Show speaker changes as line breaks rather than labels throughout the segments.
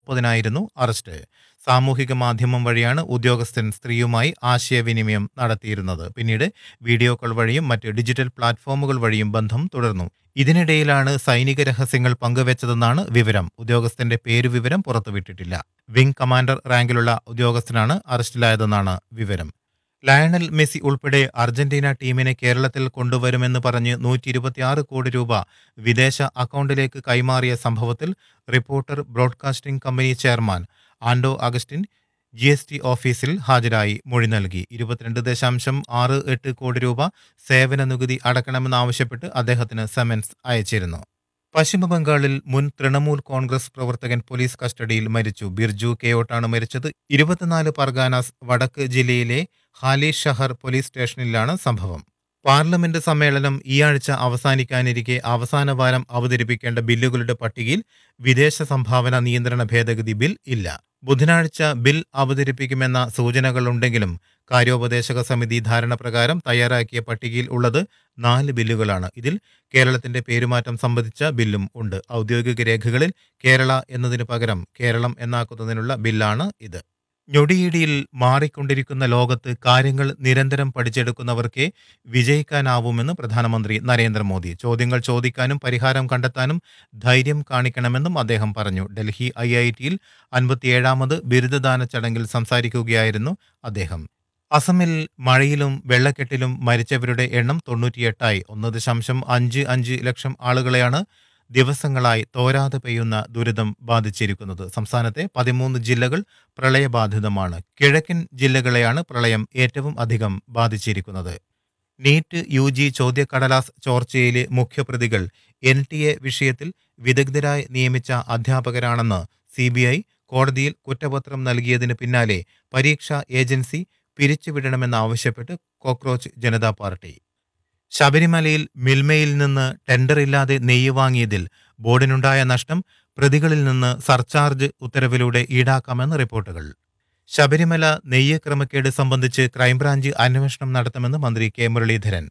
മുപ്പതിനായിരുന്നു arrest സാമൂഹിക മാധ്യമം വഴിയാണ് ഉദ്യോഗസ്ഥൻ സ്ത്രീയുമായി ആശയവിനിമയം നടത്തിയിരുന്നത് പിന്നീട് വീഡിയോ കോൾ വഴിയും മറ്റ് ഡിജിറ്റൽ പ്ലാറ്റ്ഫോമുകൾ വഴിയും ബന്ധം തുടർന്നു ഇതിനിടയിലാണ് സൈനിക രഹസ്യങ്ങൾ പങ്കുവച്ചതെന്നാണ് വിവരം ഉദ്യോഗസ്ഥന്റെ പേരുവിവരം പുറത്തുവിട്ടിട്ടില്ല വിംഗ് കമാൻഡർ റാങ്കിലുള്ള ഉദ്യോഗസ്ഥനാണ് അറസ്റ്റിലായതെന്നാണ് വിവരം ലയണൽ മെസ്സി ഉൾപ്പെടെ അർജന്റീന ടീമിനെ കേരളത്തിൽ കൊണ്ടുവരുമെന്ന് പറഞ്ഞ് നൂറ്റി ഇരുപത്തിയാറ് കോടി രൂപ വിദേശ അക്കൗണ്ടിലേക്ക് കൈമാറിയ സംഭവത്തിൽ reporter broadcasting company chairman Anto Augustine G S T ഓഫീസിൽ ഹാജരായി മൊഴി നൽകി ഇരുപത്തിരണ്ട് ദശാംശം ആറ് എട്ട് കോടി രൂപ സേവന നികുതി അടക്കണമെന്നാവശ്യപ്പെട്ട് അദ്ദേഹത്തിന് സമൻസ് അയച്ചിരുന്നു പശ്ചിമബംഗാളിൽ മുൻ തൃണമൂൽ കോൺഗ്രസ് പ്രവർത്തകൻ പോലീസ് കസ്റ്റഡിയിൽ മരിച്ചു ബിർജു കെയോട്ടാണ് മരിച്ചത് ഇരുപത്തിനാല് പർഗാനാസ് വടക്ക് ജില്ലയിലെ ഹാലി ഷഹർ പോലീസ് സ്റ്റേഷനിലാണ് സംഭവം പാർലമെന്റ് സമ്മേളനം ഈ ആഴ്ച അവസാനിക്കാനിരിക്കെ അവസാന വാരം അവതരിപ്പിക്കേണ്ട ബില്ലുകളുടെ പട്ടികയിൽ വിദേശ സംഭാവന നിയന്ത്രണ ഭേദഗതി ബിൽ ഇല്ല ബുധനാഴ്ച ബിൽ അവതരിപ്പിക്കുമെന്ന സൂചനകളുണ്ടെങ്കിലും കാര്യോപദേശക സമിതി ധാരണ പ്രകാരം തയ്യാറാക്കിയ പട്ടികയിൽ ഉള്ളത് നാല് ബില്ലുകളാണ് ഇതിൽ കേരളത്തിന്റെ പേരുമാറ്റം സംബന്ധിച്ച ബില്ലും ഉണ്ട് ഔദ്യോഗിക രേഖകളിൽ കേരള എന്നതിനു പകരം കേരളം എന്നാക്കുന്നതിനുള്ള ബില്ലാണ് ഇത് ഞൊടിയിടിയിൽ മാറിക്കൊണ്ടിരിക്കുന്ന ലോകത്ത് കാര്യങ്ങൾ നിരന്തരം പഠിച്ചെടുക്കുന്നവർക്കേ വിജയിക്കാനാവുമെന്ന് പ്രധാനമന്ത്രി നരേന്ദ്രമോദി ചോദ്യങ്ങൾ ചോദിക്കാനും പരിഹാരം കണ്ടെത്താനും ധൈര്യം കാണിക്കണമെന്നും അദ്ദേഹം പറഞ്ഞു ഡൽഹി ഐ ഐ ടിയിൽ അൻപത്തിയേഴാമത് ബിരുദദാന ചടങ്ങിൽ സംസാരിക്കുകയായിരുന്നു അദ്ദേഹം അസമിൽ മഴയിലും വെള്ളക്കെട്ടിലും മരിച്ചവരുടെ എണ്ണം തൊണ്ണൂറ്റിയെട്ടായി ഒന്ന് ദശാംശം അഞ്ച് അഞ്ച് ലക്ഷം ആളുകളെയാണ് ദിവസങ്ങളായി തോരാതെ പെയ്യുന്ന ദുരിതം ബാധിച്ചിരിക്കുന്നത് സംസ്ഥാനത്തെ പതിമൂന്ന് ജില്ലകൾ പ്രളയബാധിതമാണ് കിഴക്കൻ ജില്ലകളെയാണ് പ്രളയം ഏറ്റവും അധികം ബാധിച്ചിരിക്കുന്നത് നീറ്റ് യു ജി ചോദ്യക്കടലാസ് ചോർച്ചയിലെ മുഖ്യപ്രതികൾ എൻ ടി എ വിഷയത്തിൽ വിദഗ്ധരായി നിയമിച്ച അധ്യാപകരാണെന്ന് സി ബി ഐ കോടതിയിൽ കുറ്റപത്രം നൽകിയതിന് പിന്നാലെ പരീക്ഷാ ഏജൻസി പിരിച്ചുവിടണമെന്നാവശ്യപ്പെട്ട് കോക്രോച്ച് ജനതാ പാർട്ടി ശബരിമലയിൽ മിൽമയിൽ നിന്ന് ടെൻഡറില്ലാതെ നെയ്യ് വാങ്ങിയതിൽ ബോർഡിനുണ്ടായ നഷ്ടം പ്രതികളിൽ നിന്ന് സർചാർജ് ഉത്തരവിലൂടെ ഈടാക്കാമെന്ന് റിപ്പോർട്ടുകൾ ശബരിമല നെയ്യ് ക്രമക്കേട് സംബന്ധിച്ച് ക്രൈംബ്രാഞ്ച് അന്വേഷണം നടത്തുമെന്ന് മന്ത്രി കെ മുരളീധരൻ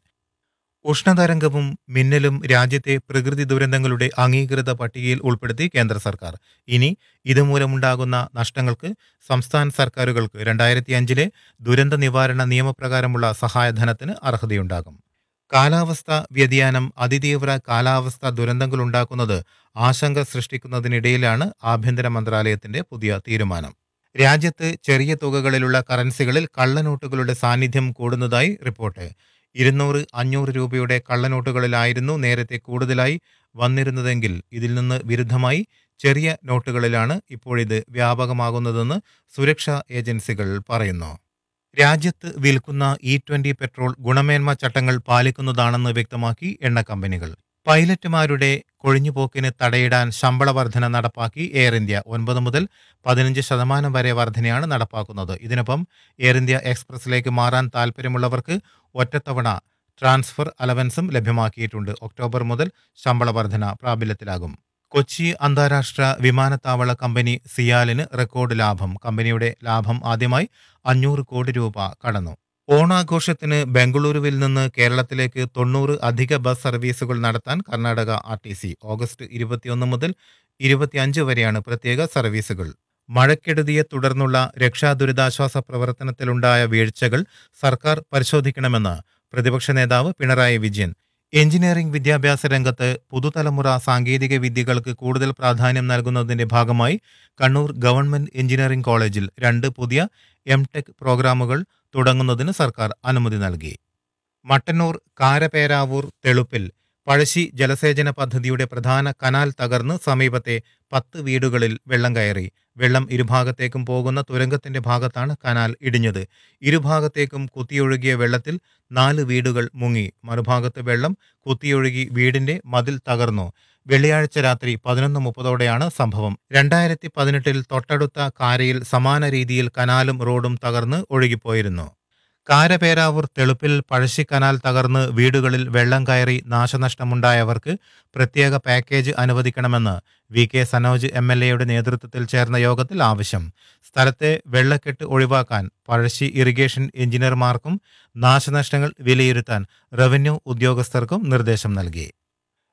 ഉഷ്ണതരംഗവും മിന്നലും രാജ്യത്തെ പ്രകൃതി ദുരന്തങ്ങളുടെ അംഗീകൃത പട്ടികയിൽ ഉൾപ്പെടുത്തി കേന്ദ്ര സർക്കാർ ഇനി ഇതുമൂലമുണ്ടാകുന്ന നഷ്ടങ്ങൾക്ക് സംസ്ഥാന സർക്കാരുകൾക്ക് രണ്ടായിരത്തി അഞ്ചിലെ ദുരന്ത നിവാരണ നിയമപ്രകാരമുള്ള സഹായധനത്തിന് അർഹതയുണ്ടാകും കാലാവസ്ഥ വ്യതിയാനം അതിതീവ്ര കാലാവസ്ഥ ദുരന്തങ്ങൾ ഉണ്ടാക്കുന്നത് ആശങ്ക സൃഷ്ടിക്കുന്നതിനിടയിലാണ് ആഭ്യന്തര മന്ത്രാലയത്തിന്റെ പുതിയ തീരുമാനം രാജ്യത്ത് ചെറിയ തുകകളിലുള്ള കറൻസികളിൽ കള്ളനോട്ടുകളുടെ സാന്നിധ്യം കൂടുന്നതായി റിപ്പോർട്ട് ഇരുന്നൂറ് അഞ്ഞൂറ് രൂപയുടെ കള്ളനോട്ടുകളിലായിരുന്നു നേരത്തെ കൂടുതലായി വന്നിരുന്നതെങ്കിൽ ഇതിൽ നിന്ന് വിരുദ്ധമായി ചെറിയ നോട്ടുകളിലാണ് ഇപ്പോഴിത് വ്യാപകമാകുന്നതെന്ന് സുരക്ഷാ ഏജൻസികൾ പറയുന്നു രാജ്യത്ത് വിൽക്കുന്ന ഇ ട്വന്റി പെട്രോൾ ഗുണമേന്മ ചട്ടങ്ങൾ പാലിക്കുന്നതാണെന്ന് വ്യക്തമാക്കി എണ്ണ കമ്പനികൾ പൈലറ്റുമാരുടെ കൊഴിഞ്ഞുപോക്കിന് തടയിടാൻ ശമ്പള വർധന നടപ്പാക്കി എയർ ഇന്ത്യ ഒൻപത് മുതൽ പതിനഞ്ച് ശതമാനം വരെ വർധനയാണ് നടപ്പാക്കുന്നത് ഇതിനൊപ്പം എയർ ഇന്ത്യ എക്സ്പ്രസിലേക്ക് മാറാൻ താൽപ്പര്യമുള്ളവർക്ക് ഒറ്റത്തവണ ട്രാൻസ്ഫർ അലവൻസും ലഭ്യമാക്കിയിട്ടുണ്ട് ഒക്ടോബർ മുതൽ ശമ്പള വർധന പ്രാബല്യത്തിലാകും കൊച്ചി അന്താരാഷ്ട്ര വിമാനത്താവള കമ്പനി സിയാലിന് റെക്കോർഡ് ലാഭം കമ്പനിയുടെ ലാഭം ആദ്യമായി അഞ്ഞൂറ് കോടി രൂപ കടന്നു ഓണാഘോഷത്തിന് ബംഗളൂരുവിൽ നിന്ന് കേരളത്തിലേക്ക് തൊണ്ണൂറ് അധിക ബസ് സർവീസുകൾ നടത്താൻ Karnataka R T C August ഇരുപത്തിയൊന്ന് മുതൽ ഇരുപത്തിയഞ്ച് വരെയാണ് പ്രത്യേക സർവീസുകൾ മഴക്കെടുതിയെ തുടർന്നുള്ള രക്ഷാ ദുരിതാശ്വാസ പ്രവർത്തനത്തിലുണ്ടായ വീഴ്ചകൾ സർക്കാർ പരിശോധിക്കണമെന്ന് പ്രതിപക്ഷ നേതാവ് പിണറായി വിജയൻ എഞ്ചിനീയറിംഗ് വിദ്യാഭ്യാസ രംഗത്ത് പുതുതലമുറ സാങ്കേതിക വിദ്യകൾക്ക് കൂടുതൽ പ്രാധാന്യം നൽകുന്നതിന്റെ ഭാഗമായി കണ്ണൂർ ഗവൺമെന്റ് എഞ്ചിനീയറിംഗ് കോളേജിൽ രണ്ട് പുതിയ എം ടെക് പ്രോഗ്രാമുകൾ തുടങ്ങുന്നതിന് സർക്കാർ അനുമതി നൽകി മട്ടന്നൂർ കാരപേരാവൂർ തെളുപ്പിൽ പഴശ്ശി ജലസേചന പദ്ധതിയുടെ പ്രധാന കനാൽ തകർന്ന് സമീപത്തെ പത്ത് വീടുകളിൽ വെള്ളം കയറി വെള്ളം ഇരുഭാഗത്തേക്കും പോകുന്ന തുരങ്കത്തിന്റെ ഭാഗത്താണ് കനാൽ ഇടിഞ്ഞത് ഇരുഭാഗത്തേക്കും കുത്തിയൊഴുകിയ വെള്ളത്തിൽ നാല് വീടുകൾ മുങ്ങി മറുഭാഗത്ത് വെള്ളം കുത്തിയൊഴുകി വീടിന്റെ മതിൽ തകർന്നു വെള്ളിയാഴ്ച രാത്രി പതിനൊന്ന് മുപ്പതോടെയാണ് സംഭവം രണ്ടായിരത്തി പതിനെട്ടിൽ തൊട്ടടുത്ത കാരയിൽ സമാന രീതിയിൽ കനാലും റോഡും തകർന്ന് ഒഴുകിപ്പോയിരുന്നു കാരപേരാവൂർ തെളുപ്പിൽ പഴശ്ശി കനാൽ തകർന്ന് വീടുകളിൽ വെള്ളം കയറി നാശനഷ്ടമുണ്ടായവർക്ക് പ്രത്യേക പാക്കേജ് അനുവദിക്കണമെന്ന് V K Sanoj M L എയുടെ നേതൃത്വത്തിൽ ചേർന്ന യോഗത്തിൽ ആവശ്യം സ്ഥലത്തെ വെള്ളക്കെട്ട് ഒഴിവാക്കാൻ പഴശ്ശി ഇറിഗേഷൻ എഞ്ചിനീയർമാർക്കും നാശനഷ്ടങ്ങൾ വിലയിരുത്താൻ റവന്യൂ ഉദ്യോഗസ്ഥർക്കും നിർദ്ദേശം നൽകി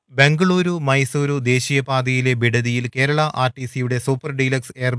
ബംഗളൂരു മൈസൂരു ദേശീയപാതയിലെ ബിഡതിയിൽ കേരള ആർ ടി സിയുടെ സൂപ്പർ ഡീലക്സ് എയർ